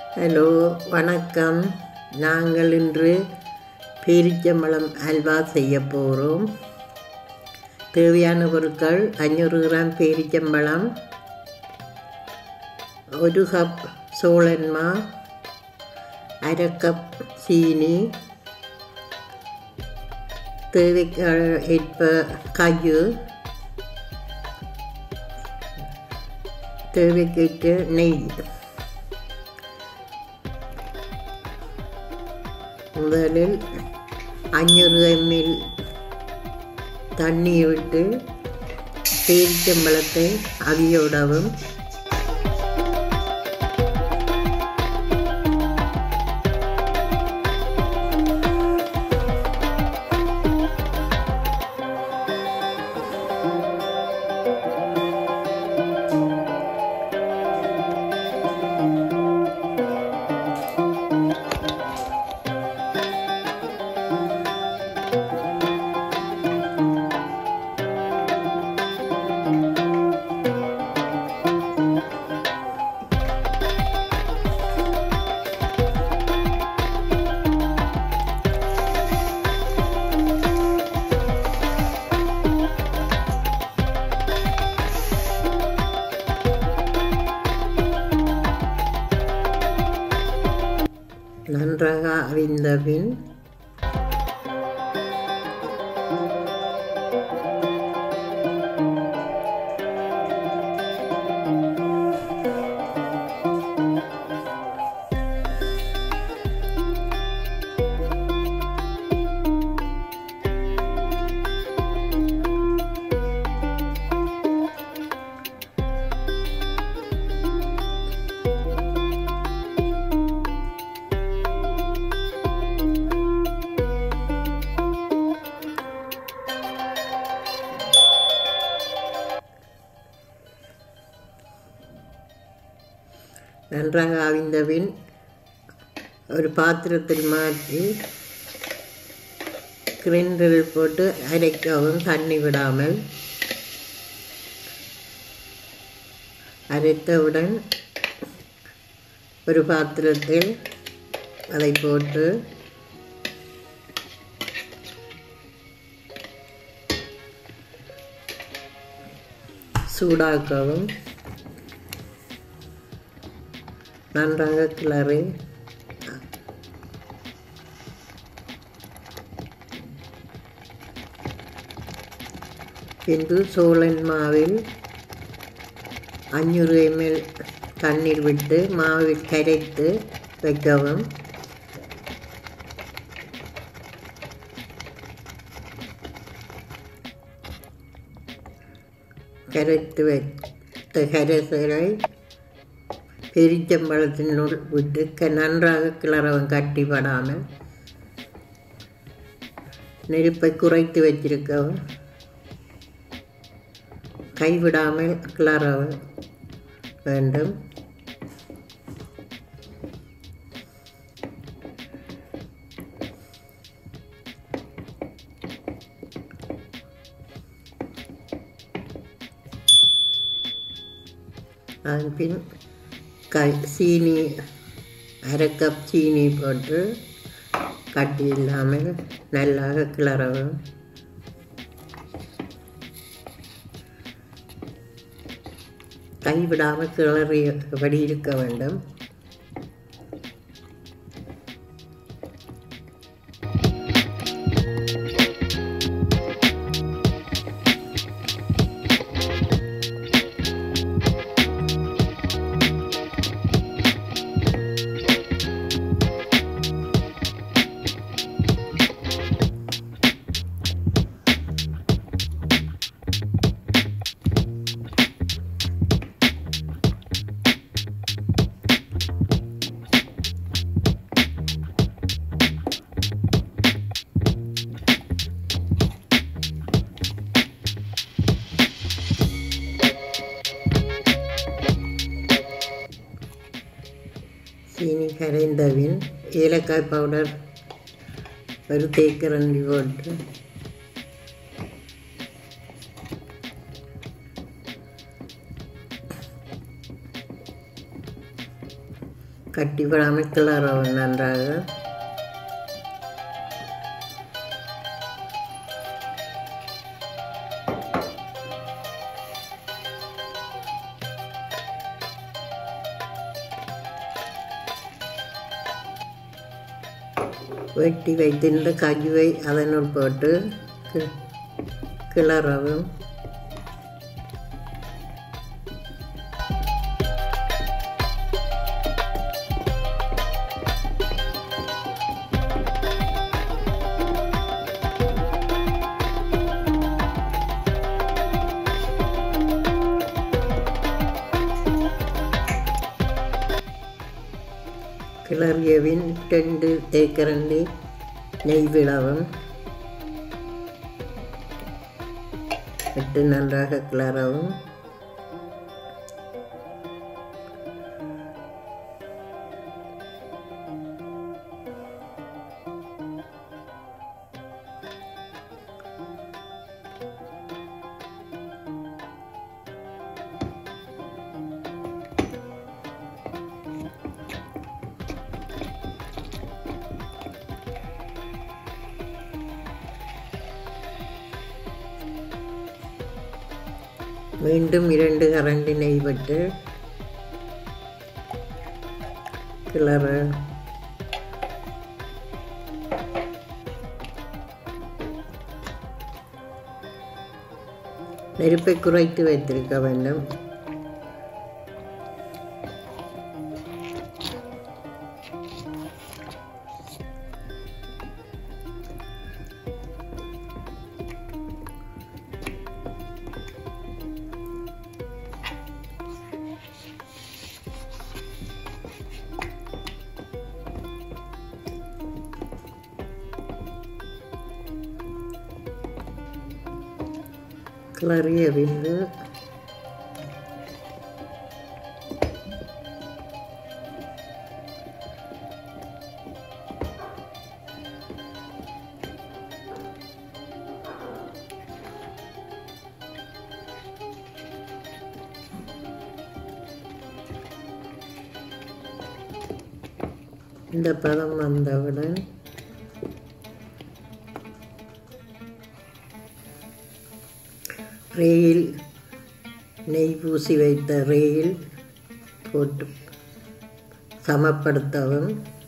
hello வணக்கம் நாங்கள் இன்று பேரிச்சம்பழம் அல்வா செய்ய போகிறோம் தேவையான பொருட்கள் அஞ்சூறு கிராம் பேரிச்சம்பழம் ஒரு கப் சோளன்மா அரை கப் சீனி தேவைக்கு ஏற்ப காஜு தேவைக்கேற்ற நெய் முதலில் அஞ்சூறு எம்எல் தண்ணி விட்டு பேரிச்சம்பழத்தை அவியோடவும் நன்றாக அவிந்த பின் நன்றாக அவிந்த பின் ஒரு பாத்திரத்தில் மாற்றி கிரைண்டரில் போட்டு அரைக்கவும் தண்ணி விடாமல் அரைத்தவுடன் ஒரு பாத்திரத்தில் அதை போட்டு சூடாக்கவும் நன்றாக கிளறி பின்பு சோளன் மாவில் அஞ்சூறு எம்எல் தண்ணீர் விட்டு மாவில் கரைத்து வைக்கவும் கரைத்து வைத்த கரைசலை பெரிச்சம்பழத்தினுள் விட்டு க நன்றாக கிளறவும் கட்டிப்படாமல் நெருப்பை குறைத்து வச்சிருக்கவும் கைவிடாமல் கிளற வேண்டும் அதன் பின் க சீனி அரை கப் சீனி போட்டு கட்டி இல்லாமல் நல்லாக கிளறவும் கைவிடாமல் கிளறியபடி இருக்க வேண்டும் சீனி கரைந்தபின் ஏலக்காய் பவுடர் ஒரு தேக்கரண்டி போட்டு கட்டிப்படாமல் கிளறவும் நன்றாக வெட்டி வைத்திருந்த கஜுவை அதனுள் போட்டு கி- கிளறவும் கிளறியவின் ரெண்டு தேக்கரண்டி நெய் விடவும் விட்டு நன்றாக கிளறவும் மீண்டும் இரண்டு கரண்டி நெய் விட்டு கிளற நெருப்பை குறைத்து வைத்திருக்க வேண்டும் கிளறிய பின்பு இந்த பதம் வந்தவுடன் ரேயில் நெய் பூசி வைத்த ரேயில் போட்டு சமப்படுத்தவும்